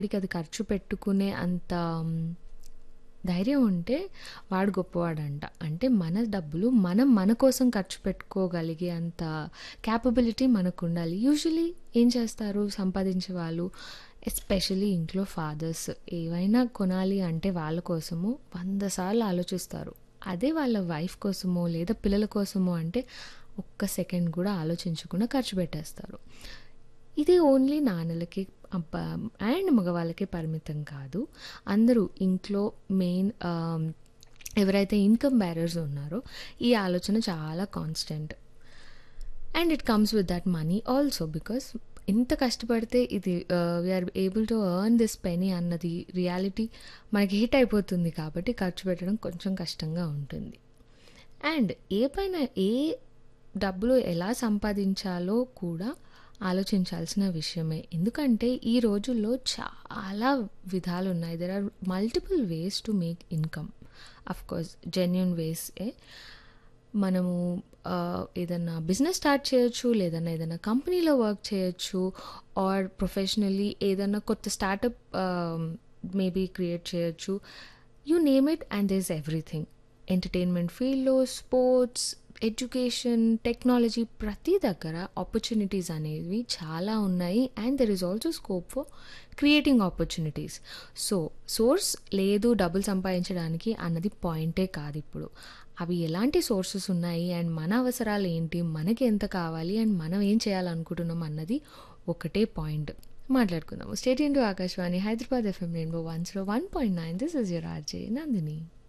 వాడికి అది ఖర్చు పెట్టుకునే అంత హ్మ్, ధైర్యం ఉంటే వాడు గొప్పవాడంట. అంటే మన డబ్బులు మనం మన కోసం ఖర్చు పెట్టుకోగలిగే అంత కేపబిలిటీ మనకుండాలి. యూజువల్లీ ఏం చేస్తారు సంపాదించే వాళ్ళు ఎస్పెషల్లీ ఇంట్లో ఫాదర్స్ ఏవైనా కొనాలి అంటే వాళ్ళ కోసము 100 సార్లు ఆలోచిస్తారు. అదే వాళ్ళ వైఫ్ కోసమో లేదా పిల్లల కోసమో అంటే ఒక్క సెకండ్ కూడా ఆలోచించకుండా ఖర్చు పెట్టేస్తారు. ఇది ఓన్లీ నాన్నలకి అబ్బా అండ్ మగవాళ్ళకే పరిమితం కాదు. అందరూ ఇంట్లో మెయిన్ ఆహ్, ఎవరైతే ఇన్‌కమ్ బేరర్స్ ఉన్నారో ఈ ఆలోచన చాలా constant. And it comes with that money also because ఇంత కష్టపడితే ఇది ah, we are able to earn this penny అన్నది రియాలిటీ మనకి హిట్ అయిపోతుంది కాబట్టి ఖర్చు పెట్టడం కొంచెం కష్టంగా ఉంటుంది. అండ్ ఏ పైన ఏ డబ్బులు ఎలా సంపాదించాలో కూడా ఆలోచించాల్సిన విషయమే. ఎందుకంటే ఈ రోజుల్లో చాలా విధాలున్నాయి. There are multiple ways to make income. Of course genuine వేసే మనము ఆహ్, ఏదన్నా బిజినెస్ స్టార్ట్ చేయొచ్చు. లేదన్నా ఏదైనా కంపెనీలో వర్క్ చేయొచ్చు. ఆర్ ప్రొఫెషనల్లీ ఏదన్నా కొత్త స్టార్టప్ ఆహ్, మేబీ క్రియేట్ చేయొచ్చు. You name it and there is everything. Entertainment ఫీల్డ్‌లో, స్పోర్ట్స్, ఎడ్యుకేషన్, టెక్నాలజీ ప్రతి దగ్గర ఆపర్చునిటీస్ అనేవి చాలా ఉన్నాయి. And there is also scope for creating opportunities. So, source లేదు డబ్బులు సంపాదించడానికి అన్నది పాయింటే కాదిప్పుడు. అవి ఎలాంటి సోర్సెస్ ఉన్నాయి అండ్ మన అవసరాలు ఏంటి? మనకి ఎంత కావాలి? అండ్ మనం ఏం చేయాలనుకుంటున్నాం అన్నది ఒకటే పాయింట్. మాట్లాడుకుందాము. Stay tune to Akashvani Hyderabad FM rainbow 101.9 this is your RJ Nandini.